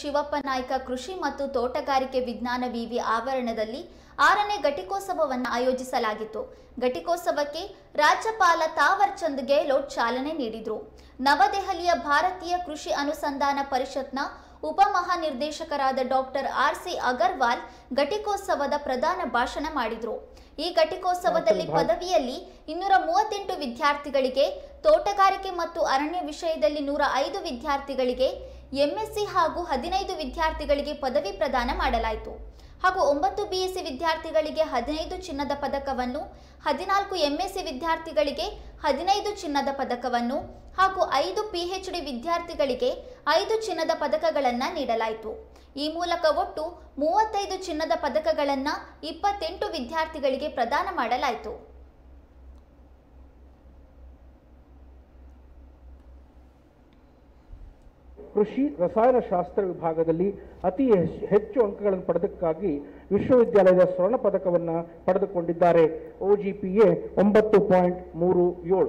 ಶಿವಪ್ಪ ನಾಯ್ಕ ಕೃಷಿ ಮತ್ತು ತೋಟಗಾರಿಕೆ ವಿಜ್ಞಾನ ವಿವಿ ಆವರಣದಲ್ಲಿ ಆರನೇ ಘಟಿಕೋತ್ಸವವನ್ನು ಆಯೋಜಿಸಲಾಗಿತ್ತು ಘಟಿಕೋತ್ಸವಕ್ಕೆ ರಾಜ್ಯಪಾಲ ತಾವರ್ ಚಂದ್ ಗೆಹ್ಲೋಟ್ ಚಾಲನೆ ನೀಡಿದರು ನವದೆಹಲಿಯ ಭಾರತೀಯ ಕೃಷಿ ಅನುಸಂಧಾನ ಪರಿಷತ್ನ ಉಪಮಹಾನಿರ್ದೇಶಕರಾದ ಡಾಕ್ಟರ್ ಆರ್ ಸಿ ಅಗರ್ವಾಲ್ ಘಟಿಕೋತ್ಸವದ ಪ್ರಧಾನ ಭಾಷಣ ಮಾಡಿದರು ಈ ಘಟಿಕೋತ್ಸವದಲ್ಲಿ ಪದವಿಯಲ್ಲಿ ಇನ್ನೂರ ಮೂವತ್ತೆಂಟು ವಿದ್ಯಾರ್ಥಿಗಳಿಗೆ ತೋಟಗಾರಿಕೆ ಮತ್ತು ಅರಣ್ಯ ವಿಷಯದಲ್ಲಿ ನೂರ ಐದು ವಿದ್ಯಾರ್ಥಿಗಳಿಗೆ ಎಂಎಸ್ಸಿ ಹಾಗೂ ಹದಿನೈದು ವಿದ್ಯಾರ್ಥಿಗಳಿಗೆ ಪದವಿ ಪ್ರದಾನ ಮಾಡಲಾಯಿತು ಹಾಗೂ ಒಂಬತ್ತು ಬಿಎಸ್ಸಿ ವಿದ್ಯಾರ್ಥಿಗಳಿಗೆ ಹದಿನೈದು ಚಿನ್ನದ ಪದಕವನ್ನು ಹದಿನಾಲ್ಕು ಎಂಎಸ್ಸಿ ವಿದ್ಯಾರ್ಥಿಗಳಿಗೆ ಹದಿನೈದು ಚಿನ್ನದ ಪದಕವನ್ನು ಹಾಗೂ ಐದು ಪಿಎಚ್ಡಿ ವಿದ್ಯಾರ್ಥಿಗಳಿಗೆ ಐದು ಚಿನ್ನದ ಪದಕಗಳನ್ನು ನೀಡಲಾಯಿತು ಈ ಮೂಲಕ ಒಟ್ಟು ಮೂವತ್ತೈದು ಚಿನ್ನದ ಪದಕಗಳನ್ನು ಇಪ್ಪತ್ತೆಂಟು ವಿದ್ಯಾರ್ಥಿಗಳಿಗೆ ಪ್ರದಾನ ಮಾಡಲಾಯಿತು ಕೃಷಿ ರಸಾಯನಶಾಸ್ತ್ರ ವಿಭಾಗದಲ್ಲಿ ಅತಿ ಹೆಚ್- ಹೆಚ್ಚು ಅಂಕಗಳನ್ನು ಪಡೆದಕ್ಕಾಗಿ ವಿಶ್ವವಿದ್ಯಾಲಯದ ಸ್ವರ್ಣ ಪದಕವನ್ನು ಪಡೆದುಕೊಂಡಿದ್ದಾರೆ ಒಜಿಪಿಎ ಒಂಬತ್ತು ಪಾಯಿಂಟ್ ಮೂರು ಏಳು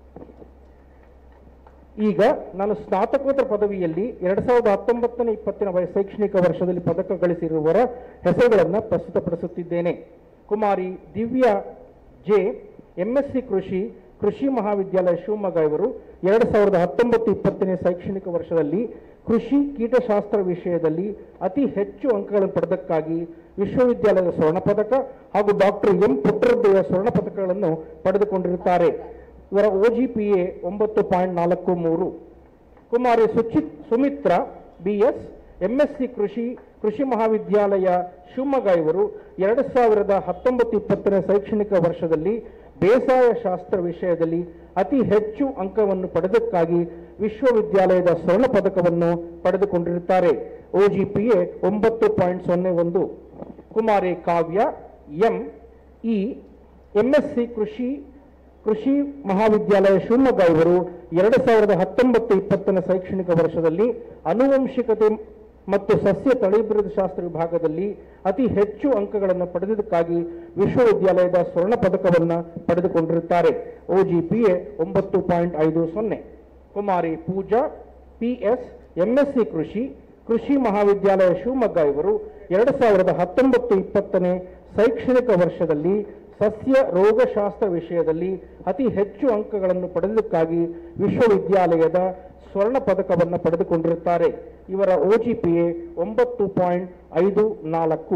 ಈಗ ನಾನು ಸ್ನಾತಕೋತ್ತರ ಪದವಿಯಲ್ಲಿ ಎರಡ್ ಸಾವಿರದ ಹತ್ತೊಂಬತ್ತನೇ ಇಪ್ಪತ್ತನೇ ವಯ- ಶೈಕ್ಷಣಿಕ ವರ್ಷದಲ್ಲಿ ಪದಕ ಗಳಿಸಿರುವವರ ಹೆಸರುಗಳನ್ನು ಪ್ರಸ್ತುತಪಡಿಸುತ್ತಿದ್ದೇನೆ ಕುಮಾರಿ ದಿವ್ಯಾ ಜೆ ಎಂಎಸ್ಸಿ ಕೃಷಿ ಕೃಷಿ ಮಹಾವಿದ್ಯಾಲಯ ಶಿವಮೊಗ್ಗ ಇವರು ಎರಡು ಸಾವಿರದ ಹತ್ತೊಂಬತ್ತು ಇಪ್ಪತ್ತನೇ ಶೈಕ್ಷಣಿಕ ವರ್ಷದಲ್ಲಿ ಕೃಷಿ ಕೀಟಶಾಸ್ತ್ರ ವಿಷಯದಲ್ಲಿ ಅತಿ ಹೆಚ್ಚು ಅಂಕಗಳನ್ನು ಪಡೆದಕ್ಕಾಗಿ ವಿಶ್ವವಿದ್ಯಾಲಯದ ಸ್ವರ್ಣ ಪದಕ ಹಾಗೂ ಡಾಕ್ಟರ್ ಎಂ ಪುಟ್ಟರದ್ದೆಯ ಸ್ವರ್ಣ ಪದಕಗಳನ್ನು ಪಡೆದುಕೊಂಡಿರುತ್ತಾರೆ ಇವರ ಒಜಿಪಿಎ ಒಂಬತ್ತು ಪಾಯಿಂಟ್ ನಾಲ್ಕು ಮೂರು Kumari Suchit Sumitra B S MSc ಕೃಷಿ ಕೃಷಿ ಮಹಾವಿದ್ಯಾಲಯ ಶಿವಮೊಗ್ಗ ಇವರು ಎರಡು ಸಾವಿರದ ಹತ್ತೊಂಬತ್ತು ಇಪ್ಪತ್ತನೇ ಶೈಕ್ಷಣಿಕ ವರ್ಷದಲ್ಲಿ ಬೇಸಾಯ ಶಾಸ್ತ್ರ ವಿಷಯದಲ್ಲಿ ಅತಿ ಹೆಚ್ಚು ಅಂಕವನ್ನು ಪಡೆದಕ್ಕಾಗಿ ವಿಶ್ವವಿದ್ಯಾಲಯದ ಸ್ವರ್ಣ ಪದಕವನ್ನು ಪಡೆದುಕೊಂಡಿರುತ್ತಾರೆ ಒಜಿಪಿಎ ಒಂಬತ್ತು ಪಾಯಿಂಟ್ ಸೊನ್ನೆ ಒಂದು Kumari Kavya M E MSc ಕೃಷಿ ಕೃಷಿ ಮಹಾವಿದ್ಯಾಲಯ ಶಿವಮೊಗ್ಗ ಇವರು ಎರಡು ಸಾವಿರದ ಹತ್ತೊಂಬತ್ತು ಇಪ್ಪತ್ತನೇ ಶೈಕ್ಷಣಿಕ ವರ್ಷದಲ್ಲಿ ಅನುವಂಶಿಕತೆ ಮತ್ತು ಸಸ್ಯ ತಳಿಭಿವೃದ್ಧಿ ಶಾಸ್ತ್ರ ವಿಭಾಗದಲ್ಲಿ ಅತಿ ಹೆಚ್ಚು ಅಂಕಗಳನ್ನು ಪಡೆದಕ್ಕಾಗಿ ವಿಶ್ವವಿದ್ಯಾಲಯದ ಸ್ವರ್ಣ ಪದಕವನ್ನು ಪಡೆದುಕೊಂಡಿರುತ್ತಾರೆ ಒಜಿಪಿಎ ಒಂಬತ್ತು ಪಾಯಿಂಟ್ ಐದು ಸೊನ್ನೆ ಕುಮಾರಿ ಪೂಜಾ ಪಿಎಸ್ ಎಂಎಸ್ಸಿ ಕೃಷಿ ಕೃಷಿ ಮಹಾವಿದ್ಯಾಲಯ ಶಿವಮೊಗ್ಗ ಇವರು ಎರಡು ಸಾವಿರದ ಹತ್ತೊಂಬತ್ತು ಇಪ್ಪತ್ತನೇ ಶೈಕ್ಷಣಿಕ ವರ್ಷದಲ್ಲಿ ಸಸ್ಯ ರೋಗಶಾಸ್ತ್ರ ವಿಷಯದಲ್ಲಿ ಅತಿ ಹೆಚ್ಚು ಅಂಕಗಳನ್ನು ಪಡೆದಕ್ಕಾಗಿ ವಿಶ್ವವಿದ್ಯಾಲಯದ ಸ್ವರ್ಣ ಪದಕವನ್ನು ಪಡೆದುಕೊಂಡಿರುತ್ತಾರೆ ಇವರ ಒಜಿಪಿಎ ಒಂಬತ್ತು ಪಾಯಿಂಟ್ ಐದು ನಾಲ್ಕು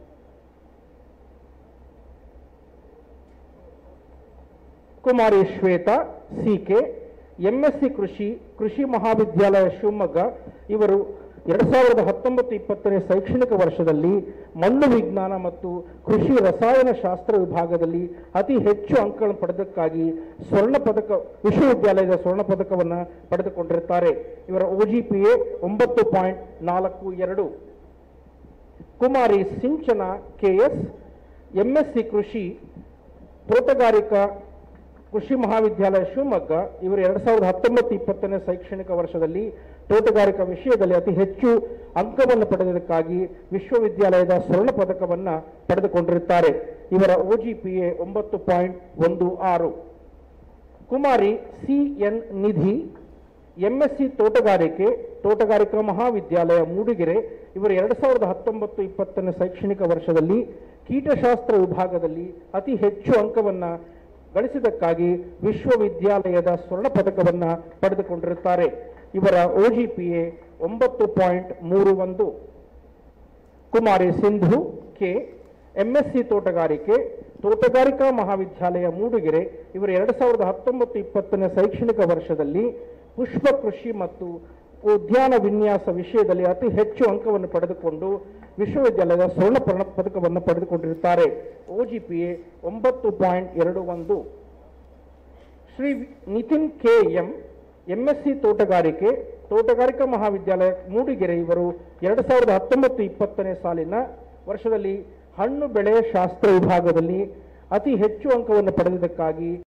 ಕುಮಾರಿ ಶ್ವೇತಾ ಸಿಕೆ ಎಂಎಸ್ಸಿ ಕೃಷಿ ಕೃಷಿ ಮಹಾವಿದ್ಯಾಲಯ ಶಿವಮೊಗ್ಗ ಇವರು ಎರಡು ಸಾವಿರದ ಹತ್ತೊಂಬತ್ತು ಇಪ್ಪತ್ತನೇ ಶೈಕ್ಷಣಿಕ ವರ್ಷದಲ್ಲಿ ಮಣ್ಣು ವಿಜ್ಞಾನ ಮತ್ತು ಕೃಷಿ ರಸಾಯನ ಶಾಸ್ತ್ರ ವಿಭಾಗದಲ್ಲಿ ಅತಿ ಹೆಚ್ಚು ಅಂಕಗಳನ್ನು ಪಡೆದಕ್ಕಾಗಿ ಸ್ವರ್ಣ ಪದಕ ವಿಶ್ವವಿದ್ಯಾಲಯದ ಸ್ವರ್ಣ ಪದಕವನ್ನು ಪಡೆದುಕೊಂಡಿರುತ್ತಾರೆ ಇವರ ಒಜಿಪಿಎ ಒಂಬತ್ತು ಪಾಯಿಂಟ್ ನಾಲ್ಕು ಎರಡು ಕುಮಾರಿ ಸಿಂಚನ ಕೆಎಸ್ ಎಂಎಸ್ಸಿ ಕೃಷಿ ತೋಟಗಾರಿಕಾ ಕೃಷಿ ಮಹಾವಿದ್ಯಾಲಯ ಶಿವಮೊಗ್ಗ ಇವರು ಎರಡು ಸಾವಿರದ ಹತ್ತೊಂಬತ್ತು ಇಪ್ಪತ್ತನೇ ಶೈಕ್ಷಣಿಕ ವರ್ಷದಲ್ಲಿ ತೋಟಗಾರಿಕಾ ವಿಷಯದಲ್ಲಿ ಅತಿ ಹೆಚ್ಚು ಅಂಕವನ್ನು ಪಡೆದಕ್ಕಾಗಿ ವಿಶ್ವವಿದ್ಯಾಲಯದ ಸ್ವರ್ಣ ಪದಕವನ್ನು ಪಡೆದುಕೊಂಡಿರುತ್ತಾರೆ ಇವರ ಒಜಿಪಿಎ ಒಂಬತ್ತು ಪಾಯಿಂಟ್ ಒಂದು ಆರು Kumari C N Nidhi MSc ತೋಟಗಾರಿಕೆ ತೋಟಗಾರಿಕಾ ಮಹಾವಿದ್ಯಾಲಯ ಮೂಡಿಗೆರೆ ಇವರು ಎರಡು ಸಾವಿರದ ಹತ್ತೊಂಬತ್ತು ಇಪ್ಪತ್ತನೇ ಶೈಕ್ಷಣಿಕ ವರ್ಷದಲ್ಲಿ ಕೀಟಶಾಸ್ತ್ರ ವಿಭಾಗದಲ್ಲಿ ಅತಿ ಹೆಚ್ಚು ಅಂಕವನ್ನು ಗಳಿಸಿದ್ದಕ್ಕಾಗಿ ವಿಶ್ವವಿದ್ಯಾಲಯದ ಸ್ವರ್ಣ ಪದಕವನ್ನು ಪಡೆದುಕೊಂಡಿರುತ್ತಾರೆ ಇವರ ಒಜಿಪಿಎ ಒಂಬತ್ತು ಪಾಯಿಂಟ್ ಮೂರು ಒಂದು ಕುಮಾರಿ ಸಿಂಧು ಕೆ ಎಂಎಸ್ಸಿ ತೋಟಗಾರಿಕೆ ತೋಟಗಾರಿಕಾ ಮಹಾವಿದ್ಯಾಲಯ ಮೂಡಿಗೆರೆ ಇವರು ಎರಡು ಸಾವಿರದ ಹತ್ತೊಂಬತ್ತು ಇಪ್ಪತ್ತನೇ ಶೈಕ್ಷಣಿಕ ವರ್ಷದಲ್ಲಿ ಪುಷ್ಪ ಕೃಷಿ ಮತ್ತು ಉದ್ಯಾನ ವಿನ್ಯಾಸ ವಿಷಯದಲ್ಲಿ ಅತಿ ಹೆಚ್ಚು ಅಂಕವನ್ನು ಪಡೆದುಕೊಂಡು ವಿಶ್ವವಿದ್ಯಾಲಯದ ಸ್ವರ್ಣ ಪ್ರ- ಪದಕವನ್ನು ಪಡೆದುಕೊಂಡಿರುತ್ತಾರೆ ಒಜಿಪಿಎ ಒಂಬತ್ತು ಪಾಯಿಂಟ್ ಎರಡು ಒಂದು Shri Nitin K M MSc ತೋಟಗಾರಿಕೆ ತೋಟಗಾರಿಕಾ ಮಹಾವಿದ್ಯಾಲಯ ಮೂಡಿಗೆರೆ ಇವರು ಎರಡು ಸಾವಿರದ ಹತ್ತೊಂಬತ್ತು ಇಪ್ಪತ್ತನೇ ಸಾಲಿನ ವರ್ಷದಲ್ಲಿ ಹಣ್ಣು ಬೆಳೆ ಶಾಸ್ತ್ರ ವಿಭಾಗದಲ್ಲಿ ಅತಿ ಹೆಚ್ಚು ಅಂಕವನ್ನು ಪಡೆದಿದ್ದಕ್ಕಾಗಿ